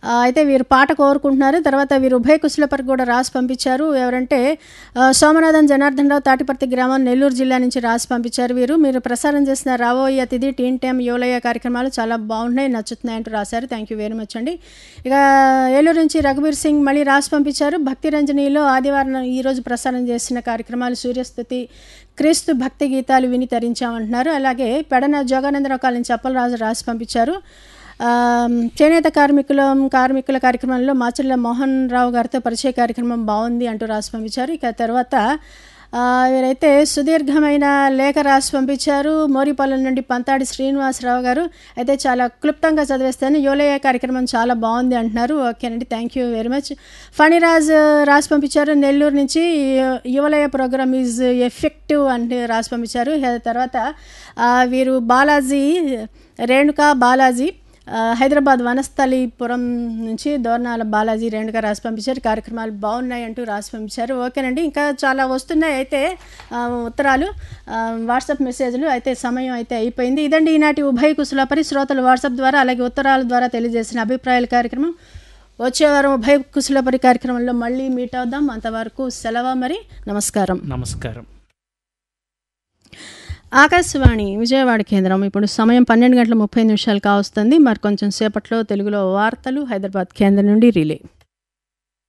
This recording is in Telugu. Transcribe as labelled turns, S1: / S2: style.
S1: ఆ, అయితే వీరు పాట కోరుకుంటున్నారు తర్వాత వీరు ఉభయ కుశలపరికి కూడా రాసి పంపించారు ఎవరంటే ఆ, సోమనాథన్ జనార్దన్ రావు తాటిపర్తి గ్రామం నెల్లూరు జిల్లా నుంచి రాసి పంపించారు వీరు మీరు ప్రసారం చేసిన రాబోయే అతిథి టీన్ టైమ్ యోలయ కార్యక్రమాలు చాలా బాగున్నాయి నచ్చుతున్నాయి అంటూ రాశారు థ్యాంక్ యూ వెరీ మచ్ అండి ఇక ఏలూరు నుంచి రఘుబీర్ సింగ్ మళ్ళీ రాసి పంపించారు భక్తి రంజనీలో ఆదివారం ఈరోజు ప్రసారం చేసిన కార్యక్రమాలు సూర్యస్థుతి క్రీస్తు భక్తి గీతాలు విని తరించామంటున్నారు అలాగే పెడన జోగానందరావు కాలనీ చెప్పలరాజు రాసి పంపించారు ఆ, చేనేత కార్మికుల కార్మికుల కార్యక్రమంలో మాచర్ల మోహన్ రావు గారితో పరిచయ కార్యక్రమం బాగుంది అంటూ రాసి పంపించారు ఇక తర్వాత ఆ, వీరైతే సుదీర్ఘమైన లేఖ రాసి పంపించారు మోరిపాలెం నుండి పంతాడి శ్రీనివాసరావు గారు అయితే చాలా క్లుప్తంగా చదివేస్తాను యోలయ కార్యక్రమం చాలా బాగుంది అంటున్నారు ఓకేనండి thank you very much Phaniraj రాసి పంపించారు నెల్లూరు నుంచి యువలయ ప్రోగ్రామ్ ఈజ్ ఎఫెక్టివ్ అంటే రాసి పంపించారు హే- తర్వాత ఆ, వీరు బాలాజీ రేణుకా బాలాజీ ఆ, హైదరాబాద్ వనస్థలీపురం నుంచి దోర్నాల బాలాజీ రేణుగా రాసి పంపించారు కార్యక్రమాలు బాగున్నాయి అంటూ రాసి పంపించారు ఓకేనండి ఇంకా చాలా వస్తున్నాయి అయితే ఆ, ఉత్తరాలు ఆ, వాట్సాప్ మెసేజ్లు అయితే సమయం అయితే అయిపోయింది ఇదండి ఈనాటి ఉభయ కుశలపరి శ్రోతలు వాట్సాప్ ద్వారా అలాగే ఉత్తరాల ద్వారా తెలియజేసిన అభిప్రాయాల కార్యక్రమం వచ్చే వారం ఉభయ కుశలపరి కార్యక్రమంలో మళ్ళీ మీట్ అవుదాం అంతవరకు సెలవు మరి నమస్కారం
S2: నమస్కారం
S1: ఆకాశవాణి విజయవాడ కేంద్రం ఇప్పుడు సమయం పన్నెండు గంటల ముప్పై నిమిషాలు కావస్తుంది మరి కొంచెం సేపట్లో తెలుగులో వార్తలు హైదరాబాద్ కేంద్రం నుండి రిలే